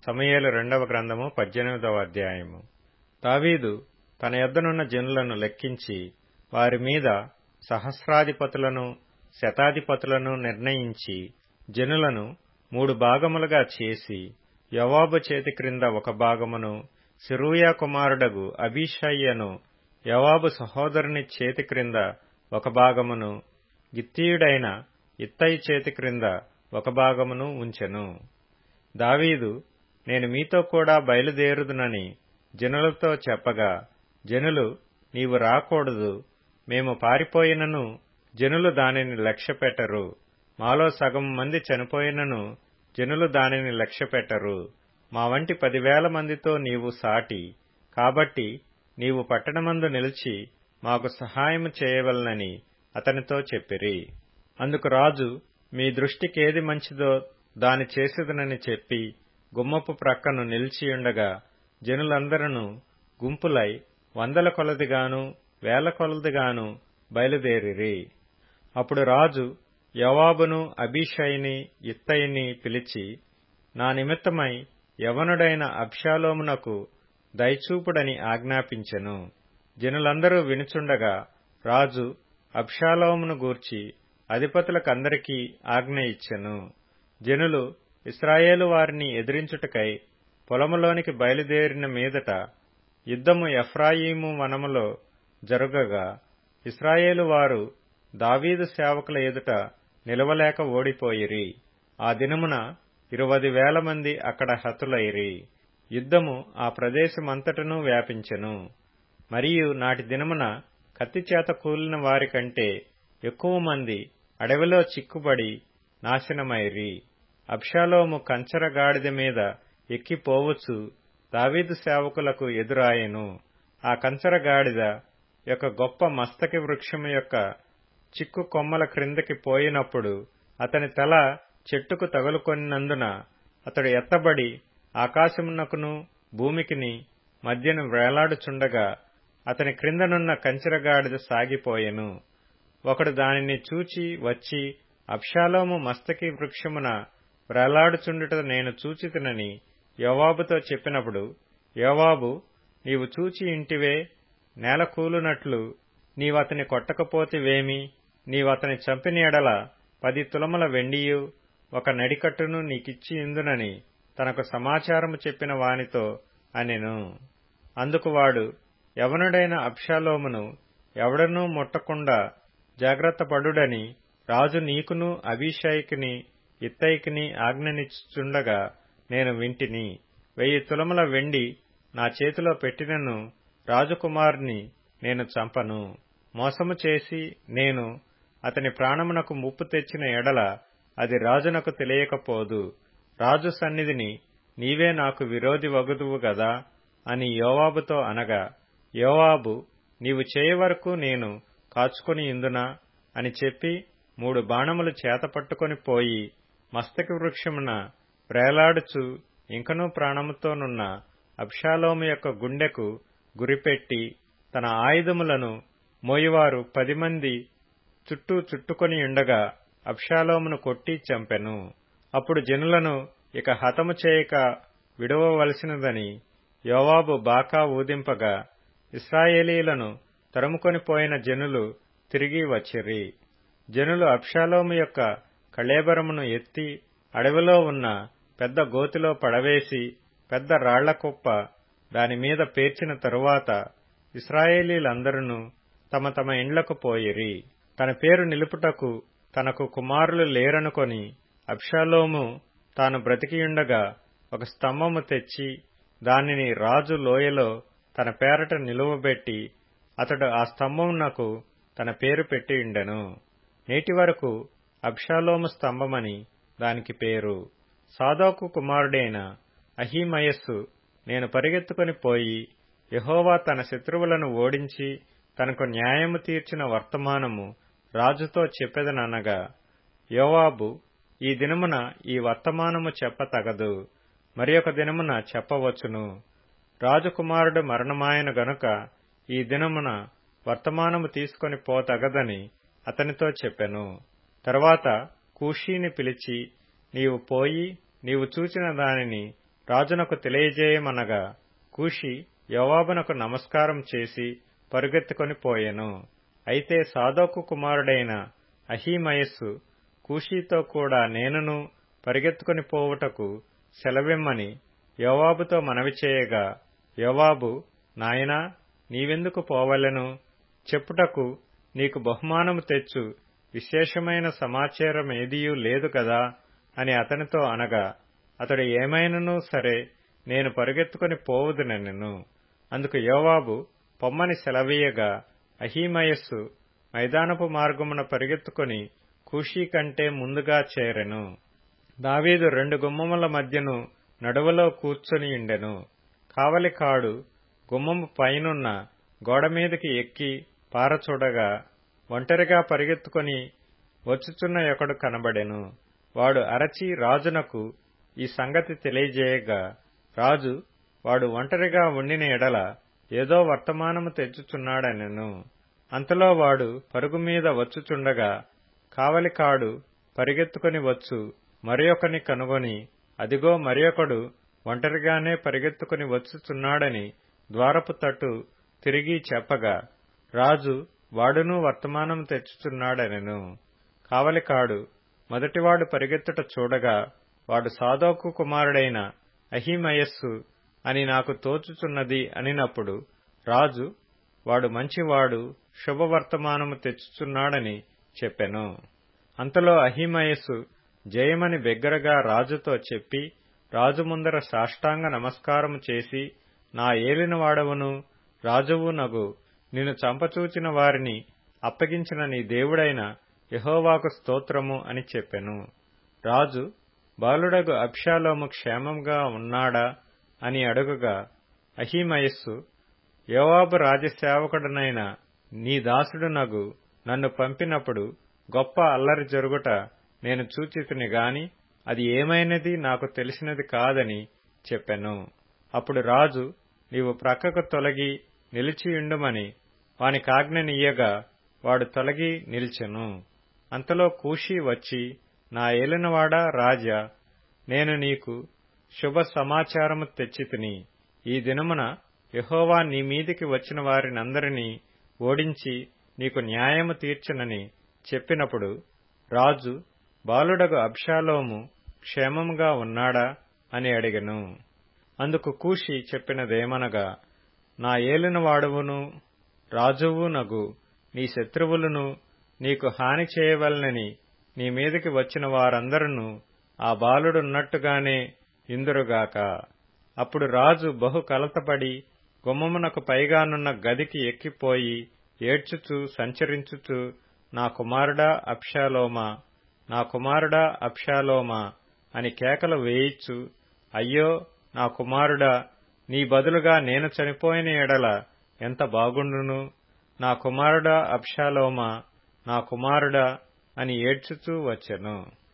సమూయేలు రెండవ గ్రంథము పద్దెనిమిదవ అధ్యాయము దావీదు తన యొద్దనున్న జనులను లెక్కించి వారి మీద సహస్రాధిపతులను శతాధిపతులను నిర్ణయించి జనులను మూడు భాగములుగా చేసి యవాబు చేతి క్రింద ఒక భాగమును సిరూయా కుమారుడగు అబీషయ్యను యవాబు సహోదరుని చేతి క్రింద ఒక భాగమును గిత్తీయుడైన ఇత్తయి చేతి క్రింద ఒక భాగమును ఉంచెను దావీదు నేను మీతో కూడా బయలుదేరుదునని జనులతో చెప్పగా జనులు నీవు రాకూడదు మేము పారిపోయినను జనులు దానిని లక్ష్యపెట్టరు మాలో సగం మంది చనిపోయినను జనులు దానిని లక్ష్యపెట్టరు మా వంటి పదివేల మందితో నీవు సాటి కాబట్టి నీవు పట్టణమందు నిలిచి మాకు సహాయము చేయవలనని అతనితో చెప్పిరి అందుకు రాజు మీ దృష్టికేది మంచిదో దాని చేసేదనని చెప్పి గుమ్మపు ప్రక్కను నిలిచియుండగా జనులందరూ గుంపులై వందల కొలదిగాను వేల కొలదిగాను బయలుదేరిరి అప్పుడు రాజు యవాబును అభిషయిని ఇత్తయిని పిలిచి నా నిమిత్తమై యవనుడైన అబ్షాలోమునకు దయచూపుడని ఆజ్ఞాపించెను జనులందరూ వినుచుండగా రాజు అబ్షాలోమును గూర్చి అధిపతులకందరికీ ఆజ్ఞ ఇచ్చెను జనులు ఇస్రాయేలు వారిని ఎదిరించుటకై పొలములోనికి బయలుదేరిన మీదట యుద్ధము ఎఫ్రాయిము వనములో జరుగగా ఇస్రాయేలు వారు దావీదు సేవకుల ఎదుట నిలవలేక ఓడిపోయిరి ఆ దినమున ఇరువది వేల మంది అక్కడ హతులైరి యుద్ధము ఆ ప్రదేశమంతటను వ్యాపించెను మరియు నాటి దినమున కత్తిచేత కూలిన వారి కంటే ఎక్కువ మంది అడవిలో చిక్కుబడి నాశనమైరి అబ్షాలోము కంచర గాడిద మీద ఎక్కిపోవచ్చు దావీదు సేవకులకు ఎదురాయెను ఆ కంచర గాడిద యొక్క గొప్ప మస్తకి వృక్షము యొక్క చిక్కు కొమ్మల క్రిందకి పోయినప్పుడు అతని తల చెట్టుకు తగులుకొనినందున అతడు ఎత్తబడి ఆకాశమునకును భూమికిని మధ్యను వేలాడుచుండగా అతని క్రిందనున్న కంచెరగాడిద సాగిపోయెను ఒకడు దానిని చూచి వచ్చి అబ్షాలోము మస్తకి వృక్షమున వ్రేలాడుచుండుట నేను చూచితినని యోవాబుతో చెప్పినప్పుడు యోవాబు నీవు చూచి ఇంటివే నేల కూలునట్లు నీవతని కొట్టకపోతివేమి నీవతని చంపిన ఎడల పది తులముల వెండియు ఒక నడికట్టును నీకిచ్చి ఇందునని తనకు సమాచారము చెప్పిన వానితో అనెను అందుకు వాడు యవనుడైన అబ్షాలోమును ఎవడనూ ముట్టకుండా జాగ్రత్త పడుడని రాజు నీకును అభిషేకిని ఇత్తయికిని ఆజ్ఞనిచ్చుచుండగా నేను వింటిని వెయ్యి తులముల వెండి నా చేతిలో పెట్టినను రాజకుమారుని నేను చంపను మోసము చేసి నేను అతని ప్రాణమునకు ముప్పు తెచ్చిన ఎడల అది రాజునకు తెలియకపోదు రాజు సన్నిధిని నీవే నాకు విరోధి వగుదువు గదా అని యోవాబుతో అనగా యోవాబు నీవు చేయవరకు నేను కాచుకొని ఇందునా అని చెప్పి మూడు బాణములు చేత పట్టుకొని పోయి మస్తకి వృక్షమున వ్రేలాడుచు ఇంకనూ ప్రాణముతోనున్న అబ్షాలోము యొక్క గుండెకు గురిపెట్టి తన ఆయుధములను మోయివారు పది మంది చుట్టూ చుట్టుకొని ఉండగా అబ్షాలోమును కొట్టి చంపెను అప్పుడు జనులను ఇక హతము చేయక విడవవలసినదని యోవాబు బాకా ఊదింపగా ఇస్రాయేలీలను తరుముకొని పోయిన జనులు తిరిగి వచ్చిరి జనులు అబ్షాలోము యొక్క కళేబరమును ఎత్తి అడవిలో ఉన్న పెద్ద గోతిలో పడవేసి పెద్ద రాళ్ల కుప్ప దానిమీద పేర్చిన తరువాత ఇస్రాయేలీలందరూ తమ తమ ఇండ్లకు పోయిరి తన పేరు నిలుపుటకు తనకు కుమారులు లేరనుకొని అబ్షాలోము తాను బ్రతికియుండగా ఒక స్తంభము తెచ్చి దానిని రాజు లోయలో తన పేరట నిలువబెట్టి అతడు ఆ స్తంభమునకు తన పేరు పెట్టియుండెను నేటి వరకు అబ్షాలోము స్తంభమని దానికి పేరు సాదోకు కుమారుడైన అహీమయస్సు నేను పరిగెత్తుకొని పోయి యహోవా తన శత్రువులను ఓడించి తనకు న్యాయము తీర్చిన వర్తమానము రాజుతో చెప్పెదననగా యోవాబు ఈ దినమున ఈ వర్తమానము చెప్పతగదు మరి ఒక దినమున చెప్పవచ్చును రాజకుమారుడు మరణమాయన గనుక ఈ దినమున వర్తమానము తీసుకొని పోతగదని అతనితో చెప్పెను తరువాత కూషీని పిలిచి నీవు పోయి నీవు చూచిన దానిని రాజునకు తెలియజేయమనగా కూషి యోవాబునకు నమస్కారం చేసి పరుగెత్తుకొని పోయెను అయితే సాదోకు కుమారుడైన అహీమయస్సు కూషీతో కూడా నేనును పరిగెత్తుకొని పోవుటకు సెలవిమ్మని యోవాబుతో మనవి చేయగా యోవాబు నాయనా నీవెందుకు పోవలెను చెప్పుటకు నీకు బహుమానము తెచ్చు విశేషమైన సమాచారమేదియూ లేదు కదా అని అతనితో అనగా అతడు ఏమైనను సరే నేను పరుగెత్తుకొని పోవుదునెను అందుకు యోవాబు పొమ్మని సెలవీయగా అహీమయస్సు మైదానపు మార్గమున పరిగెత్తుకొని కూషీ కంటే ముందుగా చేరెను దావీదు రెండు గుమ్మముల మధ్యను నడువలో కూర్చొనియుండెను కావలికాడు గుమ్మము పైనున్న గోడమీదకి ఎక్కి పారచూడగా ఒంటరిగా పరిగెత్తుకొని వచ్చుచున్న ఒకడు కనబడెను వాడు అరచి రాజునకు ఈ సంగతి తెలియజేయగా రాజు వాడు ఒంటరిగా ఉండిన ఎడల ఏదో వర్తమానము తెచ్చుచున్నాడనెను అంతలో వాడు పరుగు మీద వచ్చుచుండగా కావలికాడు పరిగెత్తుకొని వచ్చు మరియొకని కనుగొని అదిగో మరియొకడు ఒంటరిగానే పరిగెత్తుకుని వచ్చుచున్నాడని ద్వారపు తట్టు తిరిగి చెప్పగా రాజు వాడును వర్తమానం తెచ్చుచున్నాడనెను కావలికాడు మొదటివాడు పరిగెత్తుట చూడగా వాడు సాదోకు కుమారుడైన అహిమయస్సు అని నాకు తోచుచున్నది అనినప్పుడు రాజు వాడు మంచివాడు శుభవర్తమానము తెచ్చుచున్నాడని చెప్పెను అంతలో అహిమయస్సు జయమని బిగ్గరగా రాజుతో చెప్పి రాజు ముందర సాష్టాంగ నమస్కారము చేసి నా ఏలినవాడవును రాజువు నగు నిన్ను చంపచూచిన వారిని అప్పగించిన నీ దేవుడైన యహోవాకు స్తోత్రము అని చెప్పెను రాజు బాలుడగు అబ్షాలోము క్షేమంగా ఉన్నాడా అని అడుగగా అహీమయస్సు యోవాబు రాజసేవకుడనైన నీ దాసుడు నగు నన్ను పంపినప్పుడు గొప్ప అల్లరి జరుగుట నేను చూచితిని గాని అది ఏమైనది నాకు తెలిసినది కాదని చెప్పెను అప్పుడు రాజు నీవు ప్రక్కకు తొలగి నిలిచియుండుమని వానికాజ్ఞనియ్యగా వాడు తొలగి నిలిచెను అంతలో కూషి వచ్చి నా ఏలినవాడా రాజా నేను నీకు శుభ సమాచారము తెచ్చితిని ఈ దినమున యహోవా నీ మీదికి వచ్చిన వారినందరినీ ఓడించి నీకు న్యాయము తీర్చునని చెప్పినప్పుడు రాజు బాలుడగు అబ్షాలోము క్షేమముగా ఉన్నాడా అని అడిగెను అందుకు కూషి చెప్పినదేమనగా నా ఏలినవాడువును రాజువు నగు నీ శత్రువులను నీకు హాని చేయవలనని నీ మీదకి వచ్చిన వారందరూ ఆ బాలుడున్నట్టుగానే ఇందురుగాక అప్పుడు రాజు బహు కలతపడి గుమ్మమునకు పైగానున్న గదికి ఎక్కిపోయి ఏడ్చుచు సంచరించుచు నా కుమారుడా అప్షాలోమా నా కుమారుడా అప్షాలోమా అని కేకలు వేయిచ్చు అయ్యో నా కుమారుడా నీ బదులుగా నేను చనిపోయిన ఎడల ఎంత బాగుండును నా కుమారుడా అప్షాలోమా నా కుమారుడా అని ఏడ్చుచూ వచ్చెను